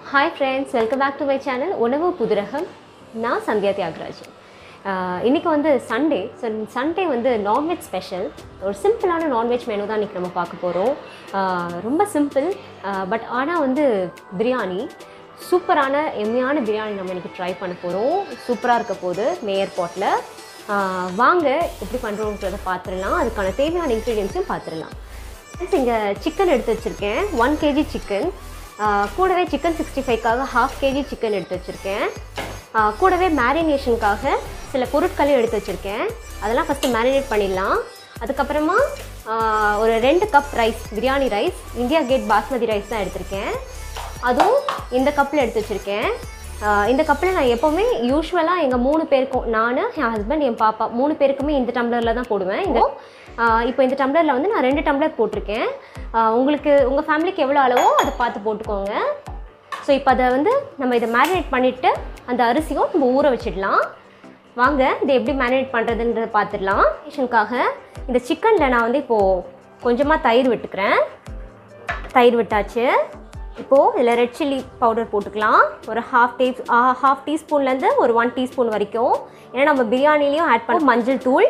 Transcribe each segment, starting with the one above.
hi friends welcome back to my channel உணவு புதுரகம் நான் சந்தியா தியாகராஜன் ஆஹ் இன்னைக்கு வந்து சண்டே ஸோ சண்டே வந்து நான்வெஜ் ஸ்பெஷல் ஒரு சிம்பிளான நான்வெஜ் மெனு தான் இன்றைக்கி நம்ம பார்க்க போகிறோம் ரொம்ப சிம்பிள் பட் ஆனால் வந்து பிரியாணி சூப்பரான எம்மையான பிரியாணி நம்ம இன்றைக்கி ட்ரை பண்ண போகிறோம் சூப்பராக இருக்க போகுது மேயர் பாட்டில் வாங்க எப்படி பண்ணுறோன்றதை பார்த்துடலாம் அதுக்கான தேவையான இன்க்ரீடியன்ஸையும் பார்த்துடலாம் ஃப்ரெண்ட்ஸ் இங்கே சிக்கன் எடுத்து வச்சுருக்கேன் ஒன் கேஜி சிக்கன் கூடவே சிக்கன் சிக்ஸ்டி ஃபைவ்க்காக ஹாஃப் கேஜி சிக்கன் எடுத்து வச்சுருக்கேன் கூடவே மேரினேஷனுக்காக சில பொருட்களையும் எடுத்து வச்சுருக்கேன் அதெல்லாம் ஃபஸ்ட்டு மேரினேட் பண்ணிடலாம் அதுக்கப்புறமா ஆஹ், ஒரு ரெண்டு cup rice biryani rice India Gate basmati rice தான் எடுத்திருக்கேன் அதுவும் இந்த கப்பில் எடுத்து வச்சுருக்கேன் ஆஹ் இந்த கப்பில் நான் எப்போவுமே யூஸ்வலாக எங்கள் மூணு பேருக்கும் நான் என் ஹஸ்பண்ட் என் பாப்பா மூணு பேருக்குமே இந்த டம்ளரில் தான் போடுவேன் இந்த ஆஹ் இப்போ இந்த டம்ளரில் வந்து நான் ரெண்டு டம்ளர் போட்டிருக்கேன் ஆஹ் உங்களுக்கு உங்கள் ஃபேமிலிக்கு எவ்வளோ அளவோ அதை பார்த்து போட்டுக்கோங்க ஸோ இப்போ அதை வந்து நம்ம இதை மேரினேட் பண்ணிவிட்டு அந்த அரிசியும் நம்ம ஊற வச்சிடலாம் வாங்க இதை எப்படி மேரினேட் பண்ணுறதுன்றதை பார்த்துடலாம் ரேஷனுக்காக இந்த சிக்கனில் நான் வந்து இப்போது கொஞ்சமாக தயிர் விட்டுக்கிறேன் தயிர் விட்டாச்சு இப்போது இதில் ரெட் சில்லி பவுடர் போட்டுக்கலாம் ஒரு ஹாஃப் டீ ஹாஃப் டீஸ்பூன்லேருந்து ஒரு ஒன் டீஸ்பூன் வரைக்கும் ஏன்னா நம்ம பிரியாணிலையும் ஆட் பண்ண மஞ்சள் தூள்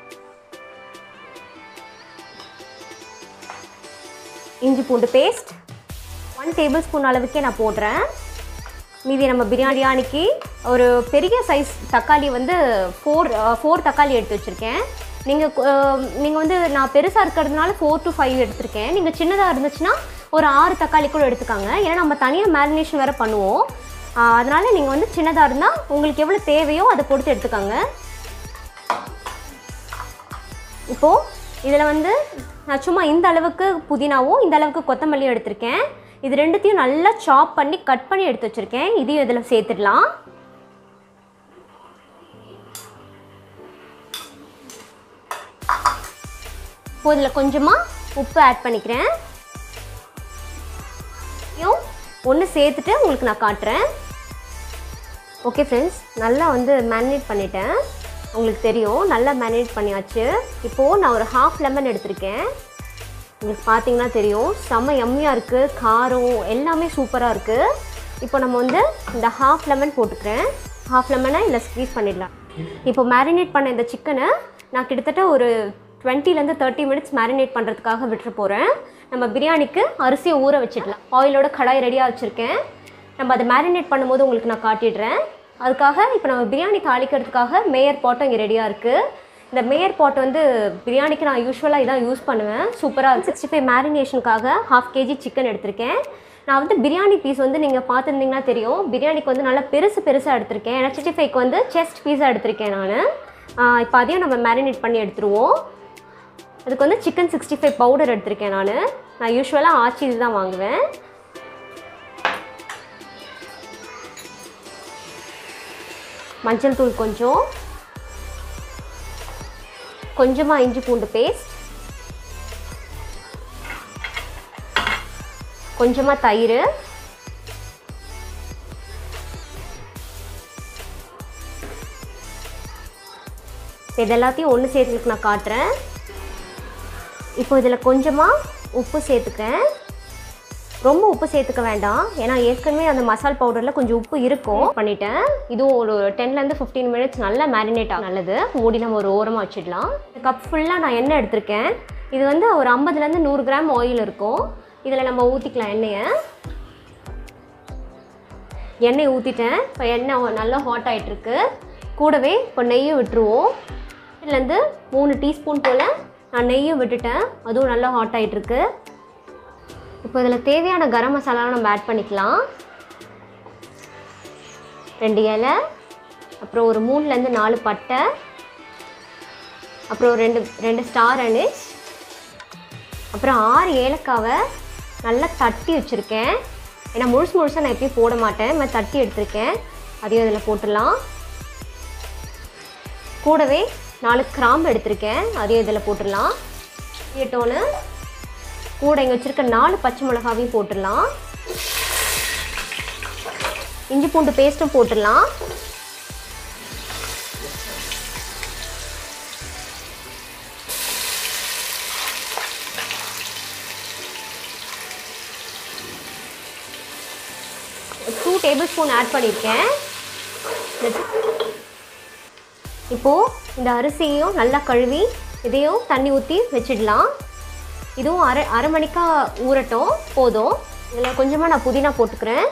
இஞ்சி பூண்டு பேஸ்ட் ஒன் டேபிள் ஸ்பூன் அளவுக்கே நான் போடுறேன் மீதி நம்ம பிரியாணிக்கு ஒரு பெரிய சைஸ் தக்காளி வந்து ஃபோர் ஃபோர் தக்காளி எடுத்து வச்சுருக்கேன் நீங்கள் நீங்கள் வந்து நான் பெருசாக இருக்கிறதுனால ஃபோர் டு ஃபைவ் எடுத்திருக்கேன் நீங்கள் சின்னதாக இருந்துச்சுன்னா ஒரு ஆறு தக்காளி கூட எடுத்துக்காங்க ஏன்னா நம்ம தனியாக மேரினேஷன் வேறு பண்ணுவோம் ஆஹ் அதனால நீங்கள் வந்து சின்னதாக இருந்தால் உங்களுக்கு எவ்வளோ தேவையோ அதை பொறுத்து எடுத்துக்காங்க இப்போது இதில் வந்து நான் சும்மா இந்த அளவுக்கு புதினாவும் இந்த அளவுக்கு கொத்தமல்லியும் எடுத்திருக்கேன் இது ரெண்டுத்தையும் நல்லா சாப் பண்ணி கட் பண்ணி எடுத்து வச்சுருக்கேன் இதையும் இதில் சேர்த்துடலாம் இப்போ இதில் கொஞ்சமாக உப்பு ஆட் பண்ணிக்கிறேன் ஒன்று சேர்த்துட்டு உங்களுக்கு நான் காட்டுறேன் ஓகே ஃப்ரெண்ட்ஸ் நல்லா வந்து மேரினேட் பண்ணிட்டேன் உங்களுக்கு தெரியும் நல்லா மேரினேட் பண்ணியாச்சு இப்போது நான் ஒரு ஹாஃப் லெமன் எடுத்திருக்கேன் உங்களுக்கு பார்த்தீங்கன்னா தெரியும் செம்ம எம்மியாக இருக்குது காரம் எல்லாமே சூப்பராக இருக்குது இப்போ நம்ம வந்து இந்த ஹாஃப் லெமன் போட்டுக்கிறேன் ஹாஃப் லெமனை இதில் ஸ்க்வீஸ் பண்ணிடலாம் இப்போ மேரினேட் பண்ண இந்த சிக்கனை நான் கிட்டத்தட்ட ஒரு டுவெண்ட்டிலேருந்து தேர்ட்டி மினிட்ஸ் மேரினேட் பண்ணுறதுக்காக விட்டுற போகிறேன் நம்ம பிரியாணிக்கு அரிசியை ஊற வச்சிடலாம் ஆயிலோட கடாய் ரெடியாக வச்சுருக்கேன் நம்ம அதை மேரினேட் பண்ணும்போது உங்களுக்கு நான் காட்டிடுறேன் அதுக்காக இப்போ நம்ம பிரியாணி தாளிக்கிறதுக்காக மேயர் பாட்டும் இங்கே ரெடியாக இருக்குது இந்த மேயர் பாட் வந்து பிரியாணிக்கு நான் யூஸ்வலாக இதான் யூஸ் பண்ணுவேன் சூப்பராக சிக்ஸ்டி ஃபைவ் மேரினேஷனுக்காக ஹாஃப் கேஜி சிக்கன் எடுத்திருக்கேன் நான் வந்து பிரியாணி பீஸ் வந்து நீங்கள் பார்த்துருந்தீங்கன்னா தெரியும் பிரியாணிக்கு வந்து நல்லா பெருசு பெருசாக எடுத்திருக்கேன் ஏன்னா சிக்ஸ்டி ஃபைவ்க்கு வந்து செஸ்ட் பீஸாக எடுத்திருக்கேன் நான் இப்போ அதையும் நம்ம மேரினேட் பண்ணி எடுத்துருவோம் அதுக்கு வந்து சிக்கன் சிக்ஸ்டி ஃபைவ் பவுடர் எடுத்திருக்கேன் நான் நான் யூஸ்வலாக ஆச்சி இது தான் வாங்குவேன் மஞ்சள் தூள் கொஞ்சம் கொஞ்சமாக இஞ்சி பூண்டு பேஸ்ட் கொஞ்சமாக தயிர் இது எல்லாத்தையும் ஒன்று சேர்த்துக்கு நான் காட்டுறேன் இப்போ இதில் கொஞ்சமாக உப்பு சேர்த்துக்கிறேன் ரொம்ப உப்பு சேர்த்துக்க வேண்டாம் ஏன்னா ஏற்கனவே அந்த மசால் பவுடரில் கொஞ்சம் உப்பு இருக்கும் பண்ணிட்டேன் இதுவும் ஒரு டென்லேருந்து ஃபிஃப்டீன் மினிட்ஸ் நல்லா மேரினேட் ஆகும் நல்லது மூடி நம்ம ஒரு ஓரமாக வச்சிடலாம் இந்த கப் ஃபுல்லாக நான் எண்ணெய் எடுத்திருக்கேன் இது வந்து ஒரு ஐம்பதுலேருந்து நூறு கிராம் ஆயில் இருக்கும் இதில் நம்ம ஊற்றிக்கலாம் எண்ணெயை எண்ணெய் ஊற்றிட்டேன் இப்போ எண்ணெய் நல்லா ஹாட் ஆகிட்டுருக்கு கூடவே இப்போ நெய்யும் விட்டுருவோம் இதுலேருந்து மூணு டீஸ்பூன் போல் நான் நெய்யும் விட்டுட்டேன் அதுவும் நல்லா ஹாட் ஆகிட்டுருக்கு இப்போ இதில் தேவையான கரம் மசாலாலாம் நம்ம ஆட் பண்ணிக்கலாம் ரெண்டு இலை அப்புறம் ஒரு மூணுலேருந்து நாலு பட்டை அப்புறம் ரெண்டு ரெண்டு ஸ்டார் அனிஸ் அப்புறம் ஆறு ஏலக்காவை நல்லா தட்டி வச்சுருக்கேன் ஏன்னா முழுசு முழுசாக நான் எப்பயும் போட மாட்டேன் நான் தட்டி எடுத்திருக்கேன் அதையும் இதில் போட்டுடலாம் கூடவே நாலு கிராம்பு எடுத்திருக்கேன் அதையும் இதில் போட்டுடலாம் கேட்டோன்னு கூட இங்கே வச்சுருக்க நாலு பச்சை மிளகாவையும் போட்டுடலாம் இஞ்சி பூண்டு பேஸ்ட்டும் போட்டுடலாம் டேபிள் ஸ்பூன் ஆட் பண்ணியிருக்கேன் இப்போது இந்த அரிசியையும் நல்லா கழுவி இதையும் தண்ணி ஊற்றி வச்சிடலாம் இதுவும் அரை அரை மணிக்கா ஊறட்டும் போதும் இதில் கொஞ்சமாக நான் புதினா போட்டுக்கிறேன்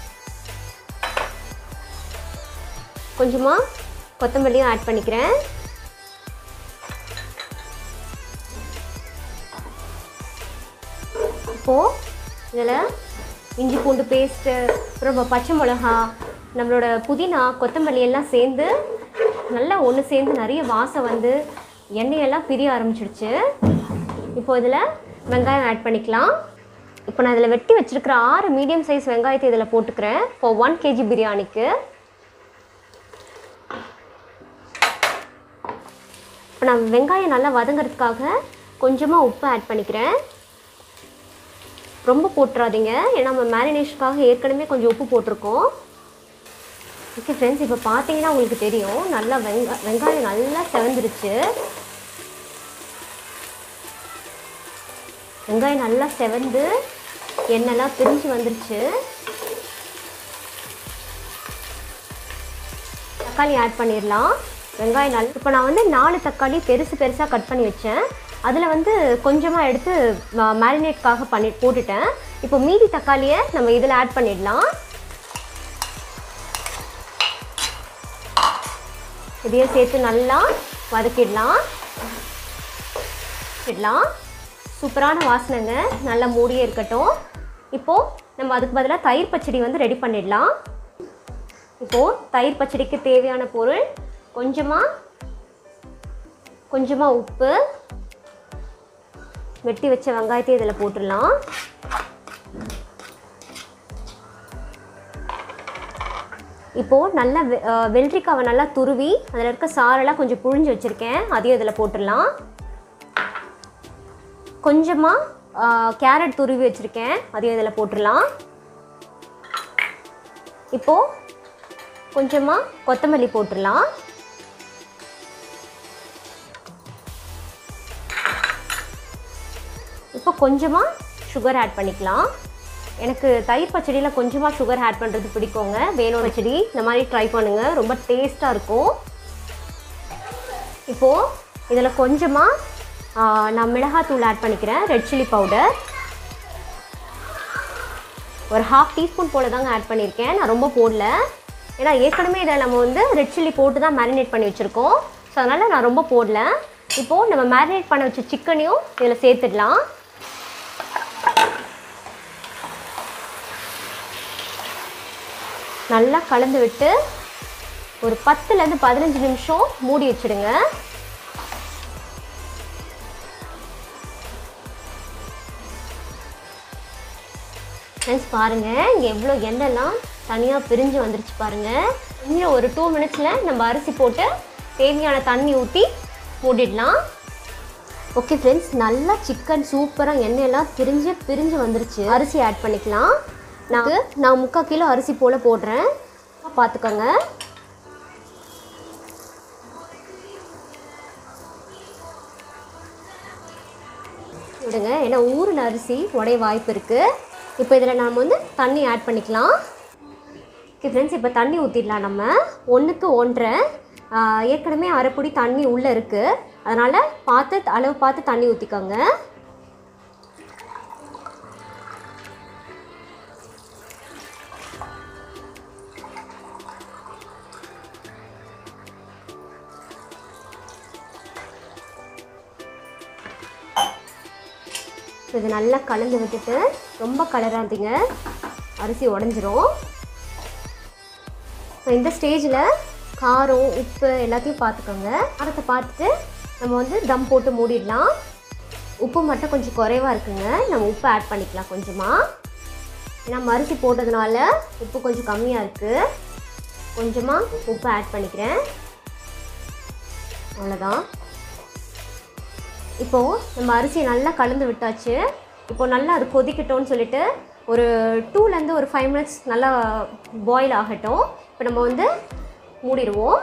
கொஞ்சமாக கொத்தமல்லியும் ஆட் பண்ணிக்கிறேன் இப்போது இதில் இஞ்சி பூண்டு பேஸ்ட்டு அப்புறம் பச்சை மிளகா நம்மளோட புதினா கொத்தமல்லி எல்லாம் சேர்ந்து நல்லா ஒன்று சேர்ந்து நிறைய வாசம் வந்து எண்ணெயெல்லாம் பிரிய ஆரம்பிச்சிடுச்சு இப்போ இதில் வெங்காயம் ஆட் பண்ணிக்கலாம் இப்போ நான் இதில் வெட்டி வச்சுருக்கிற ஆறு மீடியம் சைஸ் வெங்காயத்தை இதில் போட்டுக்கிறேன் இப்போ ஒன் கேஜி பிரியாணிக்கு இப்போ நான் வெங்காயம் நல்லா வதங்கிறதுக்காக கொஞ்சமாக உப்பு ஆட் பண்ணிக்கிறேன் ரொம்ப போட்டுறாதீங்க ஏன்னா நம்ம மேரினேஷனுக்காக ஏற்கனவே கொஞ்சம் உப்பு போட்டிருக்கோம் ஓகே ஃப்ரெண்ட்ஸ் இப்போ பார்த்தீங்கன்னா உங்களுக்கு தெரியும் நல்லா வெங்கா வெங்காயம் நல்லா செவந்துருச்சு வெங்காயம் நல்லா செவந்து எண்ணெய்லாம் பிரிஞ்சு வந்துருச்சு தக்காளி ஆட் பண்ணிடலாம் வெங்காயம் நல்லா இப்போ நான் வந்து நாலு தக்காளி பெருசு பெருசாக கட் பண்ணி வச்சேன் அதில் வந்து கொஞ்சமாக எடுத்து மேரினேட்காக பண்ணி போட்டுட்டேன் இப்போ மீதி தக்காளியை நம்ம இதில் ஆட் பண்ணிடலாம் இதையும் சேர்த்து நல்லா வதக்கிடலாம் இடலாம் சூப்பரான வாசனைங்க நல்லா மூடியே இருக்கட்டும் இப்போது நம்ம அதுக்கு பதிலாக தயிர் பச்சடி வந்து ரெடி பண்ணிடலாம் இப்போது தயிர் பச்சடிக்கு தேவையான பொருள் கொஞ்சமாக கொஞ்சமாக உப்பு வெட்டி வச்ச வெங்காயத்தை இதில் போட்டுடலாம் இப்போது நல்லா வெ- அஹ் வெள்ளரிக்காவை நல்லா துருவி அதில் இருக்க சாரெல்லாம் கொஞ்சம் புழிஞ்சு வச்சுருக்கேன் அதையும் இதில் போட்டுடலாம் கொஞ்சமாக கேரட் துருவி வச்சுருக்கேன் அதையும் இதில் போட்டுடலாம் இப்போது கொஞ்சமாக கொத்தமல்லி போட்டுடலாம் இப்போ கொஞ்சமாக சுகர் ஆட் பண்ணிக்கலாம் எனக்கு தயிர் பச்சடியில் கொஞ்சமாக சுகர் ஆட் பண்ணுறது பிடிக்குங்க வேணும் பச்சடி இந்த மாதிரி ட்ரை பண்ணுங்கள் ரொம்ப டேஸ்ட்டாக இருக்கும் இப்போது இதில் கொஞ்சமாக நான் மிளகாத்தூள் ஆட் பண்ணிக்கிறேன் ரெட் சில்லி பவுடர் ஒரு ஹாஃப் டீஸ்பூன் போல் தாங்க ஆட் பண்ணியிருக்கேன் நான் ரொம்ப போடல ஏன்னா ஏற்கனவே இதை நம்ம வந்து ரெட் சில்லி போட்டு தான் மேரினேட் பண்ணி வச்சுருக்கோம் ஸோ அதனால் நான் ரொம்ப போடல இப்போது நம்ம மேரினேட் பண்ண வச்ச சிக்கனையும் இதில் சேர்த்துடலாம் நல்லா கலந்து விட்டு ஒரு பத்துலேருந்து பதினஞ்சு நிமிஷம் மூடி வச்சிடுங்க ஃப்ரெண்ட்ஸ் பாருங்கள் இங்கே எவ்வளோ எண்ணெய்லாம் தனியாக பிரிஞ்சு வந்துருச்சு பாருங்கள் இன்னும் ஒரு டூ மினிட்ஸில் நம்ம அரிசி போட்டு தேவையான தண்ணி ஊற்றி மூடிடலாம் ஓகே ஃப்ரெண்ட்ஸ் நல்லா சிக்கன் சூப்பராக எண்ணெயெல்லாம் பிரிஞ்சு பிரிஞ்சு வந்துருச்சு அரிசி ஆட் பண்ணிக்கலாம் நான் நான் முக்கால் கிலோ அரிசி போல் போடுறேன் பார்த்துக்கோங்க விடுங்க ஏன்னா ஊரில் அரிசி உடைய வாய்ப்பு இருக்குது இப்போ இதில் நம்ம வந்து தண்ணி ஆட் பண்ணிக்கலாம் ஓகே ஃப்ரெண்ட்ஸ் இப்போ தண்ணி ஊற்றிடலாம் நம்ம ஒன்றுக்கு ஒன்றரை ஆஹ், ஏற்கனவே அரைப்பொடி தண்ணி உள்ளே இருக்குது அதனால் பார்த்து அளவு பார்த்து தண்ணி ஊற்றிக்கோங்க இது நல்லா கலந்து விட்டுட்டு ரொம்ப கலராதீங்க அரிசி உடஞ்சிரும் ஸோ இந்த ஸ்டேஜில் காரம் உப்பு எல்லாத்தையும் பார்த்துக்கோங்க காரத்தை பார்த்துட்டு நம்ம வந்து தம் போட்டு மூடிடலாம் உப்பு மட்டும் கொஞ்சம் குறைவாக இருக்குங்க நம்ம உப்பு ஆட் பண்ணிக்கலாம் கொஞ்சமாக ஏன்னா நம்ம அரிசி போட்டதுனால உப்பு கொஞ்சம் கம்மியாக இருக்குது கொஞ்சமாக உப்பு ஆட் பண்ணிக்கிறேன் அவ்வளோதான் இப்போது நம்ம அரிசி நல்லா கலந்து விட்டாச்சு இப்போ நல்லா அது கொதிக்கட்டும்னு சொல்லிட்டு ஒரு டூலேருந்து ஒரு ஃபைவ் மினிட்ஸ் நல்லா பாயில் ஆகட்டும் இப்போ நம்ம வந்து மூடிடுவோம்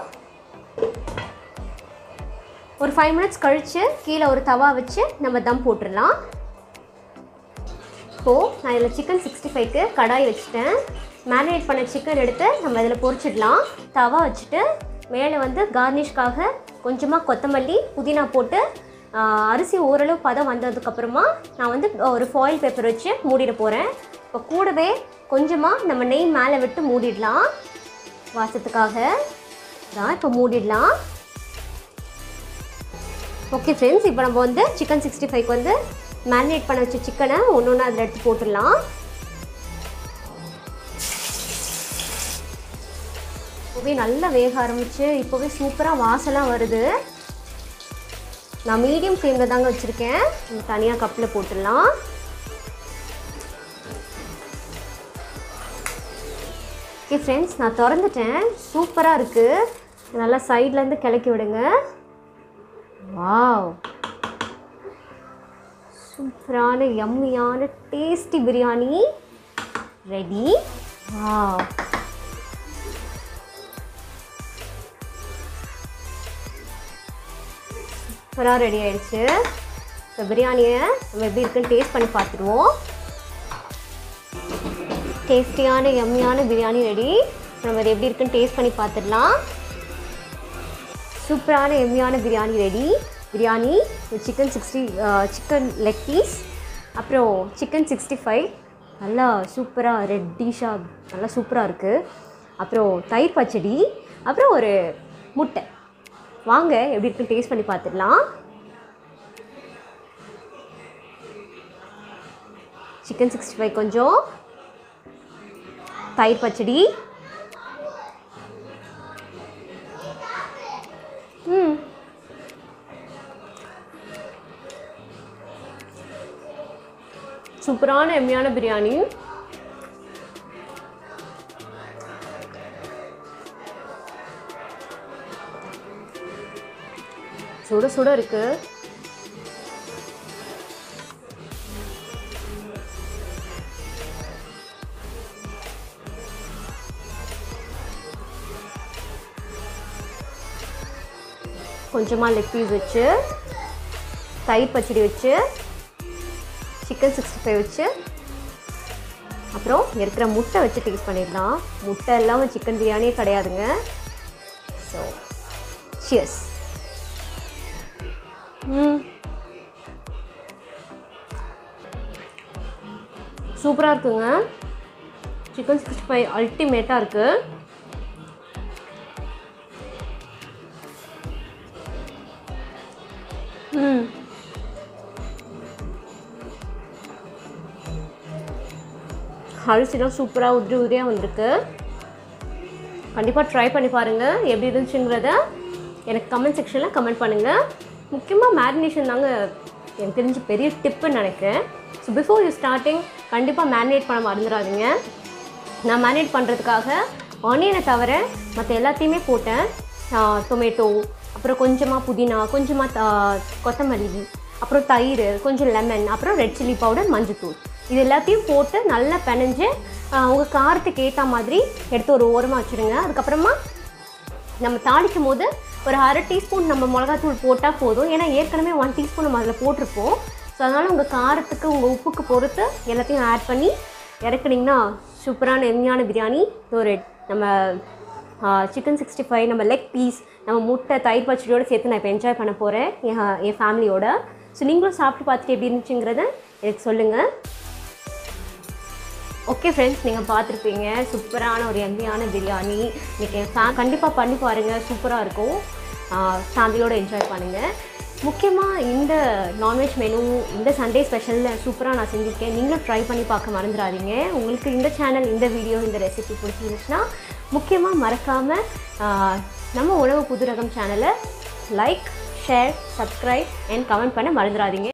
ஒரு ஃபைவ் மினிட்ஸ் கழித்து கீழே ஒரு தவா வச்சு நம்ம தம் போட்டுடலாம் இப்போது நான் இதில் சிக்கன் சிக்ஸ்டி ஃபைவ்க்கு கடாய் வச்சுட்டேன் மேரினேட் பண்ண சிக்கன் எடுத்து நம்ம இதில் பொரிச்சிடலாம் தவா வச்சுட்டு மேலே வந்து கார்னிஷ்காக கொஞ்சமாக கொத்தமல்லி புதினா போட்டு ஆ, அரிசி ஓரளவு பதம் வந்ததுக்கப்புறமா நான் வந்து ஒரு ஃபாயில் பேப்பர் வச்சு மூடிட போகிறேன் இப்போ கூடவே கொஞ்சமாக நம்ம நெய் மேலே விட்டு மூடிடலாம் வாசத்துக்காக தான் இப்போ மூடிடலாம் ஓகே ஃப்ரெண்ட்ஸ் இப்போ நம்ம வந்து சிக்கன் சிக்ஸ்டி ஃபைவ்க்கு வந்து மேரினேட் பண்ண வச்ச சிக்கனை ஒன்று ஒன்று அதில் எடுத்து போட்டுடலாம் இப்போவே நல்லா வேக ஆரம்பிச்சு இப்போவே சூப்பராக வாசலாம் வருது நான் மீடியம் ஃப்ளேமில் தாங்க வச்சுருக்கேன் தனியாக கப்பில் போட்டுடலாம் ஓகே ஃப்ரெண்ட்ஸ் நான் திறந்துட்டேன் சூப்பராக இருக்குது நல்லா சைட்லேருந்து கிளக்கி விடுங்க வாவ் சூப்பரான யம்மியான டேஸ்டி பிரியாணி ரெடி வாவ் சூப்பராக ரெடி ஆயிடுச்சு இந்த பிரியாணியை நம்ம எப்படி இருக்குன்னு டேஸ்ட் பண்ணி பார்த்துருவோம் டேஸ்டியான எம்மியான பிரியாணி ரெடி நம்ம இது எப்படி இருக்குன்னு டேஸ்ட் பண்ணி பார்த்துடலாம் சூப்பரான எம்மியான biryani ready biryani chicken sixty chicken leg piece அப்புறம் சிக்கன் சிக்ஸ்டி ஃபைவ் நல்லா சூப்பராக ரெட்டிஷாக நல்லா சூப்பராக இருக்குது அப்புறம் தயிர் பச்சடி அப்புறம் ஒரு முட்டை வாங்க எப்படி இருக்குன்னு டேஸ்ட் பண்ணி பார்த்துடலாம் சிக்கன் சிக்ஸ்டி ஃபைவ் கொஞ்சம் தயிர் பச்சடி ம் சூப்பரான எம்மியான பிரியாணி சுட சுட இருக்கு கொஞ்சமாக லெக் பீஸ் வச்சு தயிர் பச்சடி வச்சு சிக்கன் சிக்ஸ்டி ஃபைவ் வச்சு அப்புறம் இருக்கிற முட்டை வச்சு டேஸ்ட் பண்ணிடலாம் முட்டை இல்லாமல் சிக்கன் பிரியாணியே கிடையாதுங்க ஸோ சியர்ஸ் ம் சூப்பராக இருக்குங்க சிக்கன் சிக்ஸ்டி ஃபைவ் அல்டிமேட்டாக இருக்குது ம் அரிசிலாம் சூப்பராக உதிரி உதிரியாக வந்திருக்கு கண்டிப்பாக ட்ரை பண்ணி பாருங்கள் எப்படி இருந்துச்சுங்கிறத எனக்கு கமெண்ட் செக்ஷனில் கமெண்ட் பண்ணுங்கள் முக்கியமாக மேரினேஷன் தாங்க எனக்கு தெரிஞ்சு பெரிய டிப்புன்னு நினைக்கிறேன் ஸோ பிஃபோர் யூ ஸ்டார்டிங் கண்டிப்பாக மேரினேட் பண்ண மறந்துடாதீங்க நான் மேரினேட் பண்ணுறதுக்காக ஆனியனை தவிர மற்ற எல்லாத்தையுமே போட்டேன் டொமேட்டோ அப்புறம் கொஞ்சமாக புதினா கொஞ்சமாக கொத்தமல்லி அப்புறம் தயிர் கொஞ்சம் லெமன் அப்புறம் ரெட் சில்லி பவுடர் மஞ்சத்தூள் இது எல்லாத்தையும் போட்டு நல்லா பிணைஞ்சு உங்கள் காரத்துக்கு ஏற்ற மாதிரி எடுத்து ஒரு ஓரமாக வச்சுருங்க அதுக்கப்புறமா நம்ம தாளிக்கும் போது ஒரு அரை டீஸ்பூன் நம்ம மிளகாத்தூள் போட்டால் போதும் ஏன்னா ஏற்கனவே ஒன் டீஸ்பூன் நம்ம அதில் போட்டிருப்போம் ஸோ அதனால் உங்கள் காரத்துக்கு உங்கள் உப்புக்கு பொறுத்து எல்லாத்தையும் ஆட் பண்ணி இறக்குனீங்கன்னா சூப்பரான எம்மியான பிரியாணி ஒரு நம்ம சிக்கன் சிக்ஸ்டி ஃபைவ் நம்ம லெக் பீஸ் நம்ம முட்டை தயிர் பச்சடியோடு சேர்த்து நான் இப்போ என்ஜாய் பண்ண போகிறேன் என் என் ஃபேமிலியோட ஸோ நீங்களும் சாப்பிட்டு பார்த்துட்டு எப்படி இருந்துச்சுங்கிறத எனக்கு சொல்லுங்கள் ஓகே ஃப்ரெண்ட்ஸ் நீங்கள் பார்த்துருப்பீங்க சூப்பரான ஒரு எம்மியான பிரியாணி இன்றைக்கி ஃபே கண்டிப்பாக பண்ணி பாருங்கள் சூப்பராக இருக்கும் ஃபேமிலியோடு என்ஜாய் பண்ணுங்கள் முக்கியமாக இந்த நான்வெஜ் மெனு இந்த சண்டே ஸ்பெஷலில் சூப்பராக நான் செஞ்சுருக்கேன் நீங்களும் ட்ரை பண்ணி பார்க்க மறந்துடாதீங்க உங்களுக்கு இந்த சேனல் இந்த வீடியோ இந்த ரெசிபி பிடிச்சிருந்துச்சுன்னா முக்கியமாக மறக்காமல் நம்ம உணவு புது ரகம் சேனலை like share subscribe and comment பண்ண மறந்துடாதீங்க